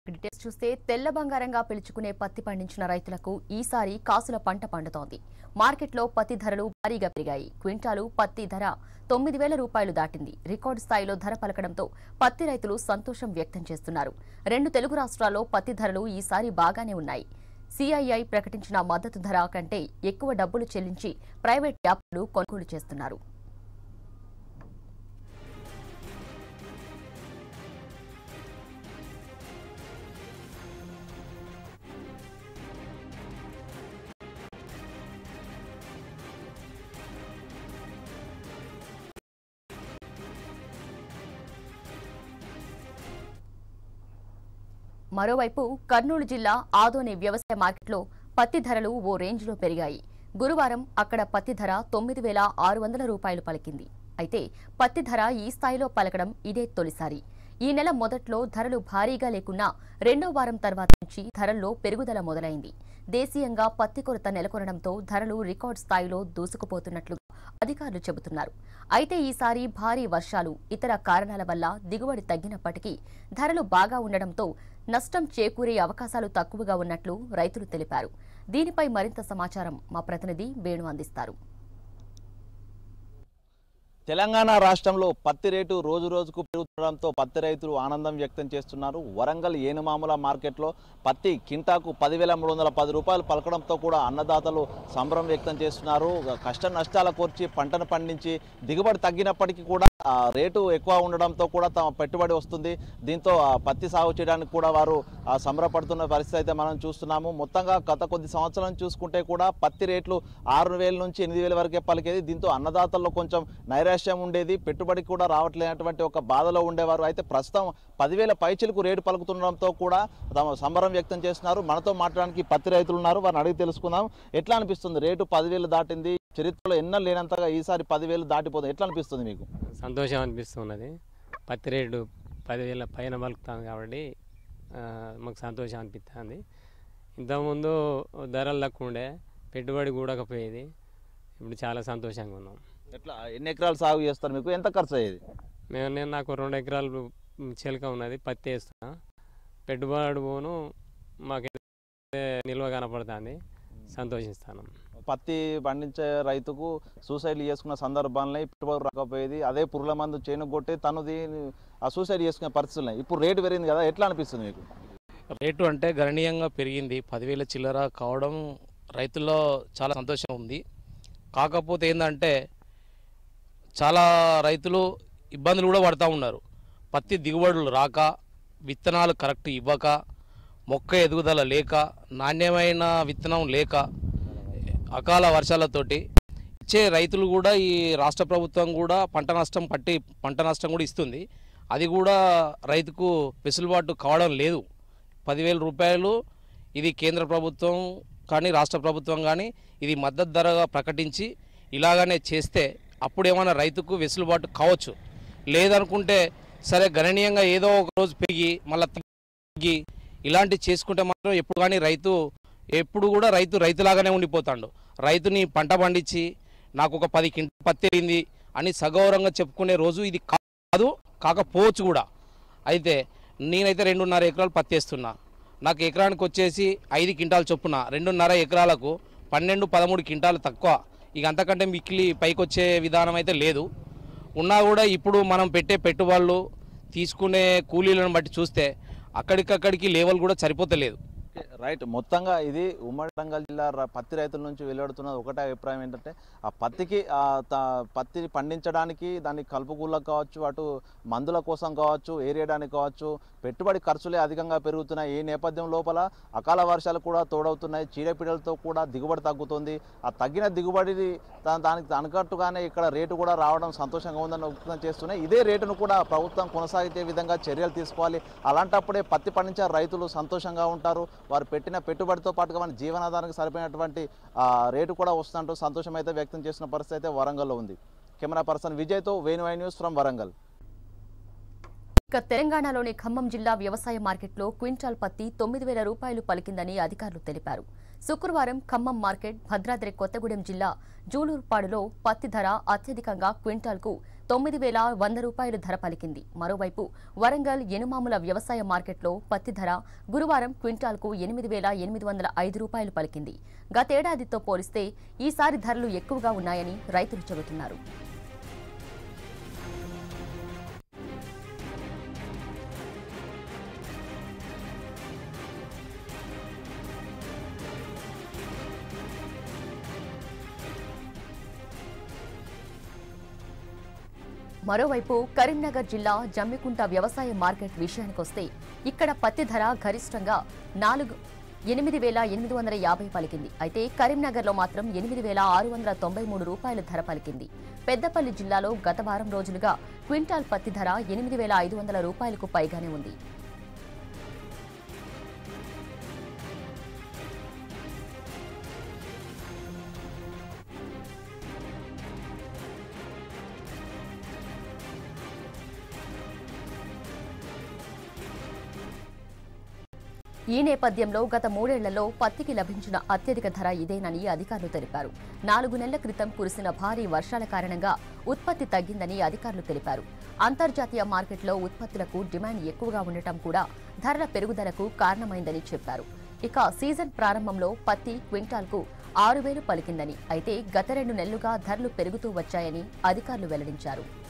details చూస్తే తెల్ల బంగారంగా పిలుచుకునే పత్తి పండించిన రైతులకు ఈసారి కాసుల పంట పండుతోంది మార్కెట్లో పత్తి ధరలు భారీగా పెరిగాయి క్వింటాలు పత్తి ధర తొమ్మిది వేల రూపాయలు దాటింది రికార్డు స్థాయిలో ధర పలకడంతో పత్తి రైతులు సంతోషం వ్యక్తం చేస్తున్నారు రెండు తెలుగు రాష్ట్రాల్లో పత్తి ధరలు ఈసారి బాగానే ఉన్నాయి సిఐఐ ప్రకటించిన మద్దతు ధర కంటే ఎక్కువ డబ్బులు చెల్లించి ప్రైవేట్ వ్యాపారులు కొనుగోలు చేస్తున్నారు మరోవైపు కర్నూలు జిల్లా ఆదోని వ్యవసాయ మార్కెట్లో పత్తి ధరలు ఓ రేంజ్లో పెరిగాయి గురువారం అక్కడ పత్తి ధర తొమ్మిది వేల ఆరు వందల రూపాయలు పలికింది అయితే పత్తి ధర ఈ స్థాయిలో పలకడం ఇదే తొలిసారి ఈ నెల మొదట్లో ధరలు భారీగా లేకున్నా రెండో వారం తర్వాత నుంచి ధరల్లో పెరుగుదల మొదలైంది దేశీయంగా పత్తి కొరత నెలకొనడంతో ధరలు రికార్డ్ స్థాయిలో దూసుకుపోతున్నట్లు అధికారులు చెబుతున్నారు అయితే ఈసారి భారీ వర్షాలు ఇతర కారణాల వల్ల దిగుబడి తగ్గినప్పటికీ ధరలు బాగా ఉండడంతో నష్టం చేకూరే అవకాశాలు తక్కువగా ఉన్నట్లు రైతులు తెలిపారు దీనిపై మరింత సమాచారం మా ప్రతినిధి వేణు అందిస్తారు తెలంగాణ రాష్ట్రంలో పత్తి రేటు రోజు రోజుకు పెరుగుతుండడంతో పత్తి రైతులు ఆనందం వ్యక్తం చేస్తున్నారు వరంగల్ ఏనుమాముల మార్కెట్లో పత్తి కింటాకు పదివేల మూడు వందల పది రూపాయలు పలకడంతో కూడా అన్నదాతలు సంబరం వ్యక్తం చేస్తున్నారు కష్ట నష్టాల కోర్చి పంటను పండించి దిగుబడి తగ్గినప్పటికీ కూడా ఆ రేటు ఎక్కువ ఉండడంతో కూడా తమ పెట్టుబడి వస్తుంది దీంతో ఆ పత్తి సాగు చేయడానికి కూడా వారు ఆ, సంబరపడుతున్న పరిస్థితి అయితే మనం చూస్తున్నాము మొత్తంగా గత కొద్ది సంవత్సరం చూసుకుంటే కూడా పత్తి రేట్లు ఆరు వేల నుంచి ఎనిమిది వేల వరకే పలికేది దీంతో అన్నదాతల్లో కొంచెం నైరాశ్యం ఉండేది పెట్టుబడి కూడా రావట్లేనటువంటి ఒక బాధలో ఉండేవారు అయితే ప్రస్తుతం పదివేల పైచిలకు రేటు పలుకుతుండడంతో కూడా తమ సంబరం వ్యక్తం చేస్తున్నారు మనతో మాట్లాడడానికి పత్తి రైతులు ఉన్నారు వారిని అడిగి తెలుసుకుందాం ఎట్లా అనిపిస్తుంది రేటు పదివేలు దాటింది చరిత్రలో ఎన్నో లేనంతగా ఈసారి పదివేలు దాటిపోతుంది ఎట్లా అనిపిస్తుంది మీకు సంతోషం అనిపిస్తున్నది పత్తి రేటు పదివేల పైన పలుకుతాం కాబట్టి ఆ, మాకు సంతోషం అనిపిస్తుంది ఇంతకుముందు ధరలు తక్కువ ఉండే పెట్టుబడి కూడకపోయేది ఇప్పుడు చాలా సంతోషంగా ఉన్నాం ఎట్లా ఎన్ని ఎకరాలు సాగు చేస్తారు మీకు ఎంత ఖర్చు అయ్యేది మేము నేను నాకు రెండు ఎకరాలు చిలక ఉన్నది పత్తి వేస్తున్నా పెట్టుబడి పోను మాకు నిల్వ కనపడుతుంది సంతోషిస్తాను పత్తి పండించే రైతుకు సూసైడ్ చేసుకున్న సందర్భాల్లో పెట్టుబడి రాకపోయేది అదే పురుగుల మందు చేను కొట్టి తను దీన్ని ఆ సూసైడ్ చేసుకునే పరిస్థితులు ఉన్నాయి ఇప్పుడు రేటు పెరిగింది కదా ఎట్లా అనిపిస్తుంది మీకు రేటు అంటే గణనీయంగా పెరిగింది పదివేల చిల్లర కావడం రైతుల్లో చాలా సంతోషం ఉంది కాకపోతే ఏంటంటే చాలా రైతులు ఇబ్బందులు కూడా పడుతూ ఉన్నారు పత్తి దిగుబడులు రాక విత్తనాలు కరెక్ట్ ఇవ్వక మొక్క ఎదుగుదల లేక నాణ్యమైన విత్తనం లేక అకాల వర్షాలతోటి ఇచ్చే రైతులు కూడా ఈ రాష్ట్ర ప్రభుత్వం కూడా పంట నష్టం పట్టి పంట నష్టం కూడా ఇస్తుంది అది కూడా రైతుకు వెసులుబాటు కావడం లేదు పదివేల రూపాయలు ఇది కేంద్ర ప్రభుత్వం కానీ రాష్ట్ర ప్రభుత్వం కానీ ఇది మద్దతు ధరగా ప్రకటించి ఇలాగనే చేస్తే అప్పుడు ఏమైనా రైతుకు వెసులుబాటు కావచ్చు లేదనుకుంటే సరే గణనీయంగా ఏదో ఒక రోజు పెరిగి మళ్ళీ తగ్గి ఇలాంటి చేసుకుంటే మాత్రం ఎప్పుడు కానీ రైతు ఎప్పుడు కూడా రైతు రైతులాగానే ఉండిపోతాడు రైతుని పంట పండించి నాకు ఒక పది కింట పత్తి వెళ్ళింది అని సగౌరవంగా చెప్పుకునే రోజు ఇది కాదు కాకపోవచ్చు కూడా అయితే నేనైతే రెండున్నర ఎకరాలు పత్తి వేస్తున్నా నాకు ఎకరానికి వచ్చేసి ఐదు క్వింటాలు చొప్పున రెండున్నర ఎకరాలకు పన్నెండు పదమూడు క్వింటాలు తక్కువ ఇక అంతకంటే మిక్కిలి పైకి వచ్చే విధానం అయితే లేదు ఉన్నా కూడా ఇప్పుడు మనం పెట్టే పెట్టుబడులు తీసుకునే కూలీలను బట్టి చూస్తే అక్కడికక్కడికి లెవెల్ కూడా సరిపోతలేదు రైట్ మొత్తంగా ఇది ఉమ్మడి రంగాల్ జిల్లా ర- పత్తి రైతుల నుంచి వెలువడుతున్న ఒకటే అభిప్రాయం ఏంటంటే ఆ పత్తికి ఆ త- పత్తిని పండించడానికి దాన్ని కలుపుకూళ్ళకు కావచ్చు అటు మందుల కోసం కావచ్చు ఏరియడానికి కావచ్చు పెట్టుబడి ఖర్చులే అధికంగా పెరుగుతున్నాయి ఈ నేపథ్యం లోపల అకాల వర్షాలు కూడా తోడవుతున్నాయి చీడపీడలతో కూడా దిగుబడి తగ్గుతుంది ఆ తగ్గిన దిగుబడిని దా- దానికి అనుకట్టుగానే ఇక్కడ రేటు కూడా రావడం సంతోషంగా ఉందని వ్యక్తం చేస్తున్నాయి ఇదే రేటును కూడా ప్రభుత్వం కొనసాగే విధంగా చర్యలు తీసుకోవాలి అలాంటప్పుడే పత్తి పండించే రైతులు సంతోషంగా ఉంటారు వారు పెట్టిన పెట్టుబడితో పాటుగా మన జీవనాధారానికి సరిపోయినటువంటి ఆ, రేటు కూడా వస్తుందంటూ సంతోషం అయితే వ్యక్తం చేసిన పరిస్థితి అయితే వరంగల్లో ఉంది కెమెరా పర్సన్ విజయ్తో వేణువై న్యూస్ ఫ్రమ్ వరంగల్ ఇక తెలంగాణలోని ఖమ్మం జిల్లా వ్యవసాయ మార్కెట్లో క్వింటాల్ పత్తి తొమ్మిది వేల రూపాయలు పలికిందని అధికారులు తెలిపారు శుక్రవారం ఖమ్మం మార్కెట్ భద్రాద్రి కొత్తగూడెం జిల్లా జూలూరుపాడులో పత్తి ధర అత్యధికంగా క్వింటాల్కు తొమ్మిది వేల వంద రూపాయలు ధర పలికింది మరోవైపు వరంగల్ ఎనుమాముల వ్యవసాయ మార్కెట్లో పత్తి ధర గురువారం క్వింటాల్కు ఎనిమిది వేల ఎనిమిది వందల ఐదు రూపాయలు పలికింది గతేడాదితో పోలిస్తే ఈసారి ధరలు ఎక్కువగా ఉన్నాయని రైతులు చెబుతున్నారు మరోవైపు కరీంనగర్ జిల్లా జమ్మికుంట వ్యవసాయ మార్కెట్ విషయానికొస్తే ఇక్కడ పత్తి ధర గరిష్టంగా నాలుగు ఎనిమిది వేల ఎనిమిది వందల యాభై పలికింది అయితే కరీంనగర్లో మాత్రం ఎనిమిది వేల ఆరు వందల తొంభై మూడు రూపాయల ధర పలికింది పెద్దపల్లి జిల్లాలో గత వారం రోజులుగా క్వింటాల్ పత్తి ధర ఎనిమిది వేల ఐదు వందల రూపాయలకు పైగానే ఉంది ఈ నేపథ్యంలో గత మూడేళ్లలో పత్తికి లభించిన అత్యధిక ధర ఇదేనని అధికారులు తెలిపారు నాలుగు నెలల క్రితం కురిసిన భారీ వర్షాల కారణంగా ఉత్పత్తి తగ్గిందని అధికారులు తెలిపారు అంతర్జాతీయ మార్కెట్లో ఉత్పత్తులకు డిమాండ్ ఎక్కువగా ఉండటం కూడా ధరల పెరుగుదలకు కారణమైందని చెప్పారు ఇక సీజన్ ప్రారంభంలో పత్తి క్వింటాల్కు ఆరు వేలు పలికిందని అయితే గత రెండు నెలలుగా ధరలు పెరుగుతూ వచ్చాయని అధికారులు వెల్లడించారు